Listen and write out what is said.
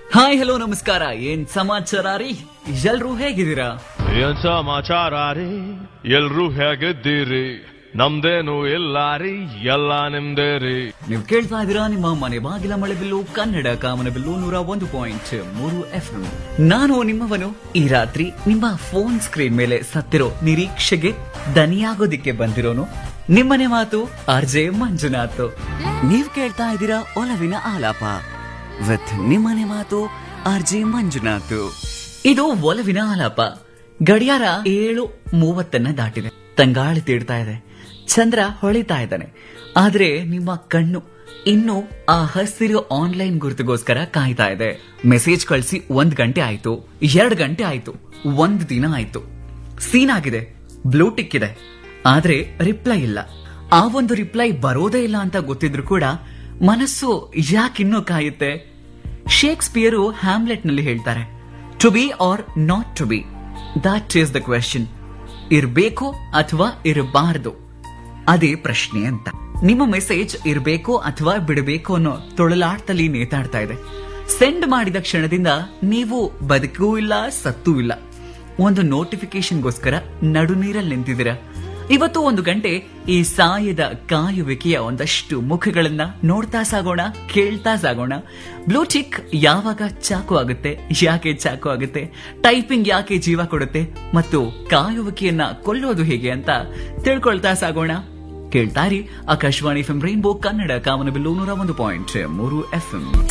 hi hello ನಮಸ್ಕಾರ ಏನ್ ಸಮಾಚಾರ ರೀ ಎಲ್ರೂ ಹೇಗಿದ್ದೀರಾ ಏನ್ ಸಮಾಚಾರ ರೀ ಎಲ್ರೂ ಹೇಗಿದ್ದೀರಿ ನಮ್ದೇನು ಇಲ್ಲ ರೀ ಎಲ್ಲ ನಿಮ್ದೇ ರೀ ನೀವು ಕೇಳ್ತಾ ಇದ್ದೀರಾ ನಿಮ್ಮ ಮನೆ ಬಾಗಿಲ ಮಳೆಬಿಲ್ಲು ಕನ್ನಡ ಕಾಮನಬಿಲ್ಲು ನೂರ ಒಂದು ಪಾಯಿಂಟ್ ಮೂರು ಎಫ್ ನಾನು ನಿಮ್ಮವನು ಈ ರಾತ್ರಿ ನಿಮ್ಮ ಫೋನ್ ಸ್ಕ್ರೀನ್ ಮೇಲೆ ಸತ್ತಿರೋ ನಿರೀಕ್ಷೆಗೆ ದನಿಯಾಗೋದಿಕ್ಕೆ ಬಂದಿರೋನು ನಿಮ್ಮನೆ ಮಾತು ಆರ್ ಜೆ ಮಂಜುನಾಥ್ ನೀವ್ ಕೇಳ್ತಾ ಇದ್ದೀರಾ ಒಲವಿನ ಆಲಾಪ ವಿತ್ ನಿಮ್ಮನೆ ಮಾತು ಆರ್ ಜೆ ಮಂಜುನಾಥ್ ಇದು ಒಲವಿನ ಆಲಾಪ ಗಡಿಯಾರ ಏಳು ಮೂವತ್ತನ್ನ ದಾಟಿದೆ ತಂಗಾಳಿ ತೀಡ್ತಾ ಇದೆ ಚಂದ್ರ ಹೊಳಿತಾ ಇದ್ದಾನೆ ಆದ್ರೆ ನಿಮ್ಮ ಕಣ್ಣು ಇನ್ನು ಆ ಹಸಿರು ಆನ್ಲೈನ್ ಗುರುತಿಗೋಸ್ಕರ ಕಾಯ್ತಾ ಇದೆ ಮೆಸೇಜ್ ಕಳಿಸಿ ಒಂದ್ ಗಂಟೆ ಆಯ್ತು ಎರಡ್ ಗಂಟೆ ಆಯ್ತು ಒಂದ್ ದಿನ ಆಯ್ತು ಸೀನ್ ಆಗಿದೆ ಬ್ಲೂ ಟಿಕ್ ಇದೆ ಆದ್ರೆ ರಿಪ್ಲೈ ಇಲ್ಲ ಆ ಒಂದು ರಿಪ್ಲೈ ಬರೋದೇ ಇಲ್ಲ ಅಂತ ಗೊತ್ತಿದ್ರು ಕೂಡ ಮನಸ್ಸು ಯಾಕಿನ್ನೂ ಕಾಯುತ್ತೆ ಶೇಕ್ಸ್ಪಿಯರು ಹ್ಯಾಮ್ಲೆಟ್ ನಲ್ಲಿ ಹೇಳ್ತಾರೆ to be or not to be that is the question ಇರ್ಬೇಕು ಅಥವಾ ಇರಬಾರದು ಅದೇ ಪ್ರಶ್ನೆ ಅಂತ ನಿಮ್ಮ ಮೆಸೇಜ್ ಇರಬೇಕು ಅಥವಾ ಬಿಡಬೇಕು ಅನ್ನೋ ತೊಳಲಾಟದಲ್ಲಿ ನೇತಾಡ್ತಾ ಇದೆ ಸೆಂಡ್ ಮಾಡಿದ ಕ್ಷಣದಿಂದ ನೀವು ಬದುಕೂ ಇಲ್ಲ ಸತ್ತೂ ಇಲ್ಲ ಒಂದು ನೋಟಿಫಿಕೇಶನ್ಗೋಸ್ಕರ ನಡುನೀರಲ್ಲಿ ನಿಂತಿದ್ದೀರಾ ಇವತ್ತು ಒಂದು ಗಂಟೆ ಈ ಸಾಯದ ಕಾಯುವಿಕೆಯ ಒಂದಷ್ಟು ಮುಖಗಳನ್ನ ನೋಡ್ತಾ ಸಾಗೋಣ ಕೇಳ್ತಾ ಸಾಗೋಣ ಬ್ಲೂ ಟಿಕ್ ಯಾವಾಗ ಚಾಕು ಆಗುತ್ತೆ ಯಾಕೆ ಚಾಕು ಆಗುತ್ತೆ ಟೈಪಿಂಗ್ ಯಾಕೆ ಜೀವ ಕೊಡುತ್ತೆ ಮತ್ತು ಕಾಯುವಿಕೆಯನ್ನ ಕೊಲ್ಲೋದು ಹೇಗೆ ಅಂತ ತಿಳ್ಕೊಳ್ತಾ ಸಾಗೋಣ ಕೇಳ್ತಾರಿ ಆಕಾಶವಾಣಿ ಎಫ್ ರೈನ್ಬೋ ಕನ್ನಡ ಕಾಮನಬಿಲ್ಲು ನೂರ ಒಂದು ಪಾಯಿಂಟ್ ಮೂರು ಎಫ್